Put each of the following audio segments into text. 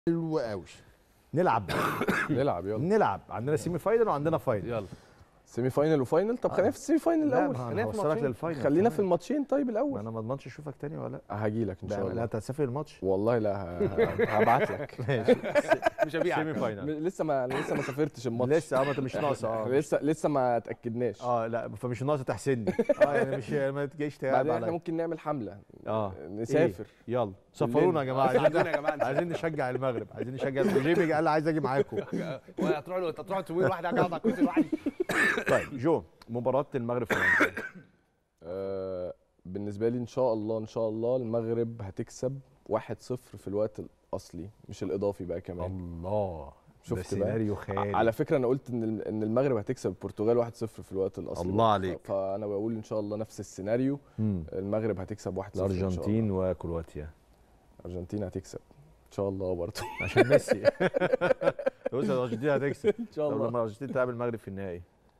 حلو قوي نلعب نلعب يلا نلعب عندنا سيمي فاينل وعندنا فاينل يلا سيمي فاينل وفاينل طب خلينا في السيمي فاينل لا الاول ما خلينا انا في هوصلك الماتشين. للفاينل خلينا في كمان. الماتشين طيب ما الاول انا ما اضمنش اشوفك تاني ولا لا هاجي لك ان شاء لا الله انت هتسافر الماتش والله لا ه- ه- هبعت لك مش هبيعك سيمي فاينل لسه ما أنا لسه ما سافرتش الماتش لسه اه ما انت مش ناقص اه لسه لسه ما اتاكدناش اه لا فمش ناقص تحسدني اه يعني مش ما تجيش تلعب بعدين احنا عليا ممكن نعمل حمله اه نسافر يلا سفرونا يا جماعه ساعدونا عايزين يا جماعه عايزين نشجع المغرب عايزين نشجع جيمي قال لي عايز اجي معاكم هتروح له انت تروح تسوي واحد قاعد على الكرسي لوحدي طيب جو مباراه المغرب فرنسا آه بالنسبه لي ان شاء الله ان شاء الله المغرب هتكسب 1-0 في الوقت الاصلي مش الاضافي بقى كمان الله شفت ده بقى؟ سيناريو خيالي على فكره انا قلت ان الم- ان المغرب هتكسب البرتغال 1-0 في الوقت الاصلي الله عليك. ف- فانا بقول ان شاء الله نفس السيناريو مم. المغرب هتكسب 1-0 إن شاء الله. الارجنتين وكرواتيا الارجنتين هتكسب ان شاء الله برضه عشان ميسي بص الارجنتين هتكسب ان شاء طب الله لما الارجنتين تلعب المغرب في النهائي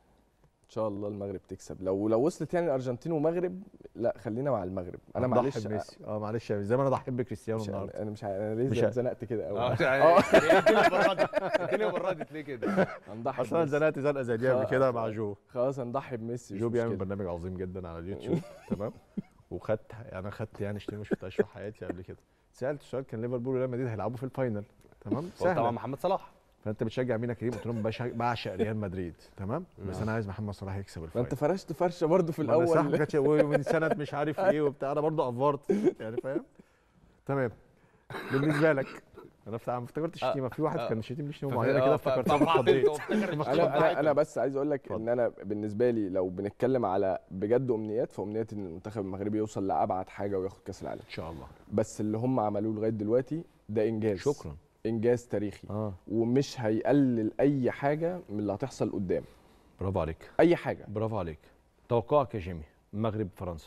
ان شاء الله المغرب تكسب لو لو وصلت يعني الارجنتين ومغرب لا خلينا مع المغرب انا هنضحي معلش بميسي اه معلش يا زي ما انا ضحيت بكريستيانو مش النهارده انا مش ع- انا مش ليه ع- اتزنقت كده قوي اه اه الدنيا بردت الدنيا بردت ليه كده هنضحي اصلا انا بميسي. زنقت زنقه زي دي قبل خلاص. كده مع جو خلاص هنضحي بميسي مش جو بيعمل مشكلة. برنامج عظيم جدا على اليوتيوب تمام وخدت انا خدت يعني اشتري ما شفتهاش في حياتي قبل كده سالت سؤال كان ليفربول وريال مدريد هيلعبوا في الفاينل تمام طبعا سهله محمد صلاح فانت بتشجع مين يا كريم قلت لهم بشع- بعشق ريال مدريد تمام بس انا عايز محمد صلاح يكسب ما الفاينل انت فرشت فرشه برضه في ما أنا صح ما الاول كانتش ومن سنه مش عارف ايه وبتاع انا برضه افورت يعني فاهم تمام بالنسبه لك انا فت- أنا افتكرت الشتيمه في واحد كان شتيم لي شتيمه معينه كده افتكرتها فاتخضيت اتخضيت انا انا انا بس عايز اقول لك اتفضل. ان انا بالنسبه لي لو بنتكلم على بجد امنيات فامنياتي ان المنتخب المغربي يوصل لابعد حاجه وياخد كاس العالم ان شاء الله بس اللي هم عملوه لغايه دلوقتي ده انجاز شكرا انجاز تاريخي اه ومش هيقلل اي حاجه من اللي هتحصل قدام برافو عليك اي حاجه برافو عليك توقعك يا جيمي المغرب فرنسا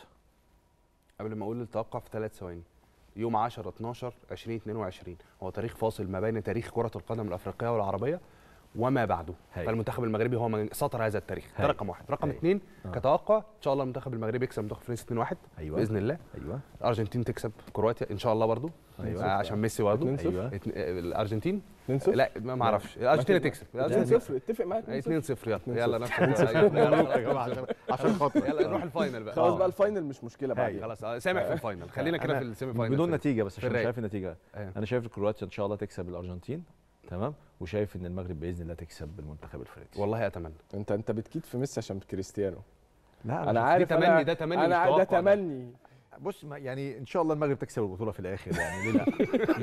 قبل ما اقول التوقع في ثلاث ثواني يوم 10 12 2022 هو تاريخ فاصل ما بين تاريخ كرة القدم الأفريقية والعربية وما بعده هاي. فالمنتخب المغربي هو من سطر هذا التاريخ ده هاي. رقم واحد رقم هاي. اثنين آه. كتوقع ان شاء الله المنتخب المغربي يكسب منتخب فرنسا 2 1 ايوه باذن الله ايوه الارجنتين تكسب كرواتيا ان شاء الله برضو أيوة. آه، عشان ميسي برضو 2-0. ايوه اتن- آه، الارجنتين 2-0 لا ما ما اعرفش الارجنتين تكسب الارجنتين 2-0 اتفق معاك 2 0 يلا 2-0. يلا نفس مبروك يا جماعه عشان عشان خاطر يلا نروح الفاينل بقى خلاص آه. بقى الفاينل مش مشكله هاي. بعدين خلاص آه، سامح في الفاينل خلينا كده أنا في السيمي فاينل بدون في- نتيجه بس في عشان مش الرايق. شايف النتيجه أيوة. انا شايف كرواتيا ان شاء الله تكسب الارجنتين تمام وشايف ان المغرب باذن الله تكسب المنتخب الفرنسي والله اتمنى انت انت بتكيد في ميسي عشان كريستيانو لا انا عارف تمني، أنا ده تمني انا مش ده توقع ده. تمني بص ما يعني ان شاء الله المغرب تكسب البطوله في الاخر يعني ليه لا